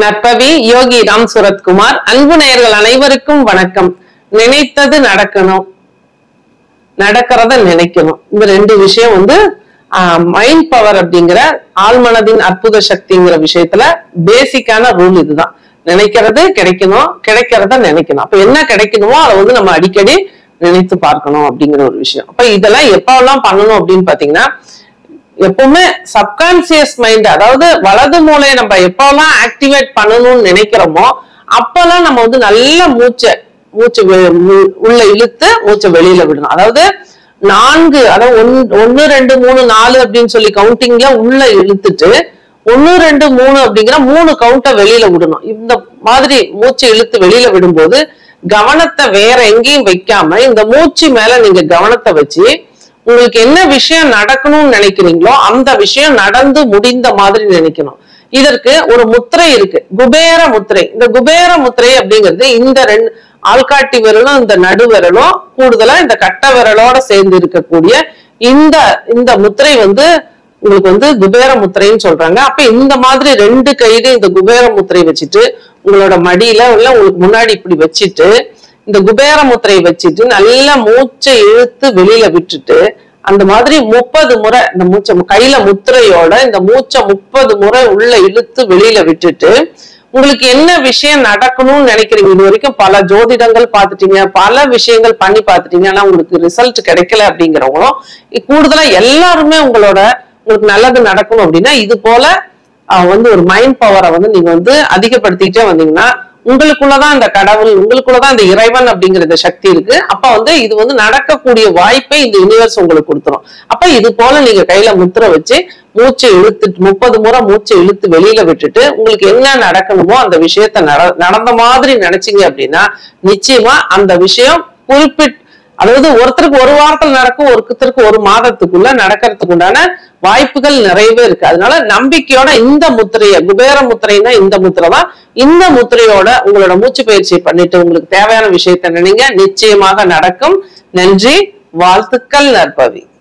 நற்பவி யோகி ராம் சுரத்குமார் அன்பு நேயர்கள் அனைவருக்கும் வணக்கம் நினைத்தது நடக்கணும் நடக்கிறத நினைக்கணும் இந்த ரெண்டு விஷயம் வந்து மைண்ட் பவர் அப்படிங்கிற ஆழ்மனதின் அற்புத சக்திங்கிற விஷயத்துல பேசிக்கான ரூல் இதுதான் நினைக்கிறது கிடைக்கணும் கிடைக்கிறத நினைக்கணும் அப்ப என்ன கிடைக்கணுமோ அதை வந்து நம்ம அடிக்கடி நினைத்து பார்க்கணும் அப்படிங்கிற ஒரு விஷயம் அப்ப இதெல்லாம் எப்பெல்லாம் பண்ணணும் அப்படின்னு பாத்தீங்கன்னா எப்பவுமே சப்கான்சியஸ் மைண்ட் அதாவது வலது மூளையை நம்ம எப்பெல்லாம் ஆக்டிவேட் பண்ணணும்னு நினைக்கிறோமோ அப்பெல்லாம் நம்ம வந்து நல்ல மூச்சை மூச்சு வெ- உள்- உள்ள இழுத்து மூச்சை வெளியில விடணும் அதாவது நான்கு அதாவது ஒன் ஒன்னு ரெண்டு மூணு நாலு அப்படின்னு சொல்லி கவுண்டிங்ல உள்ள இழுத்துட்டு ஒன்னு ரெண்டு மூணு அப்படிங்கிற மூணு கவுண்ட்டை வெளியில விடணும் இந்த மாதிரி மூச்சை இழுத்து வெளியில விடும்போது கவனத்தை வேற எங்கேயும் வைக்காம இந்த மூச்சு மேல நீங்க கவனத்தை வச்சு உங்களுக்கு என்ன விஷயம் நடக்கணும்னு நினைக்கிறீங்களோ அந்த விஷயம் நடந்து முடிந்த மாதிரி நினைக்கணும் இதற்கு ஒரு முத்திரை இருக்கு குபேர முத்திரை இந்த குபேர முத்திரை அப்படிங்கிறது இந்த ரெண்டு ஆள்காட்டி விரலும் இந்த நடு விரலும் கூடுதலா இந்த கட்டை விரலோட சேர்ந்து இருக்கக்கூடிய இந்த இந்த முத்திரை வந்து உங்களுக்கு வந்து குபேர முத்திரைன்னு சொல்றாங்க அப்ப இந்த மாதிரி ரெண்டு கையில இந்த குபேர முத்திரை வச்சுட்டு உங்களோட மடியில உள்ள உங்களுக்கு முன்னாடி இப்படி வச்சுட்டு இந்த குபேர முத்திரை வச்சுட்டு நல்ல மூச்சை இழுத்து வெளியில விட்டுட்டு அந்த மாதிரி முப்பது முறை இந்த மூச்சை கையில முத்திரையோட இந்த மூச்சை முப்பது முறை உள்ள இழுத்து வெளியில விட்டுட்டு உங்களுக்கு என்ன விஷயம் நடக்கணும்னு நினைக்கிறீங்க இது வரைக்கும் பல ஜோதிடங்கள் பார்த்துட்டீங்க பல விஷயங்கள் பண்ணி பார்த்துட்டீங்க ஆனா உங்களுக்கு ரிசல்ட் கிடைக்கல அப்படிங்கிறவங்களும் இ- கூடுதலா எல்லாருமே உங்களோட உங்களுக்கு நல்லது நடக்கணும் அப்படின்னா இது போல அஹ், வந்து ஒரு மைண்ட் பவரை வந்து நீங்க வந்து அதிகப்படுத்திக்கிட்டே வந்தீங்கன்னா உங்களுக்குள்ளதான் இந்த கடவுள் உங்களுக்குள்ளதான் இந்த இறைவன் அப்படிங்கிற இந்த சக்தி இருக்கு அப்ப வந்து இது வந்து நடக்கக்கூடிய வாய்ப்பை இந்த யூனிவர்ஸ் உங்களுக்கு கொடுத்துரும் அப்ப இது போல நீங்க கையில முத்திரை வச்சு மூச்சை இழுத்துட்டு முப்பது முறை மூச்சை இழுத்து வெளியில விட்டுட்டு உங்களுக்கு என்ன நடக்கணுமோ அந்த விஷயத்த நட- நடந்த மாதிரி நினைச்சீங்க அப்படின்னா நிச்சயமா அந்த விஷயம் குறிப்பிட்ட அதாவது ஒருத்தருக்கு ஒரு வாரத்தில் நடக்கும் ஒருத்தருக்கு ஒரு மாதத்துக்குள்ள நடக்கிறதுக்கு உண்டான வாய்ப்புகள் நிறையவே இருக்கு அதனால நம்பிக்கையோட இந்த முத்திரைய குபேர முத்திரைன்னா இந்த முத்திரை தான் இந்த முத்திரையோட உங்களோட மூச்சு பயிற்சியை பண்ணிட்டு உங்களுக்கு தேவையான விஷயத்த நினைங்க நிச்சயமாக நடக்கும் நன்றி வாழ்த்துக்கள் நற்பவி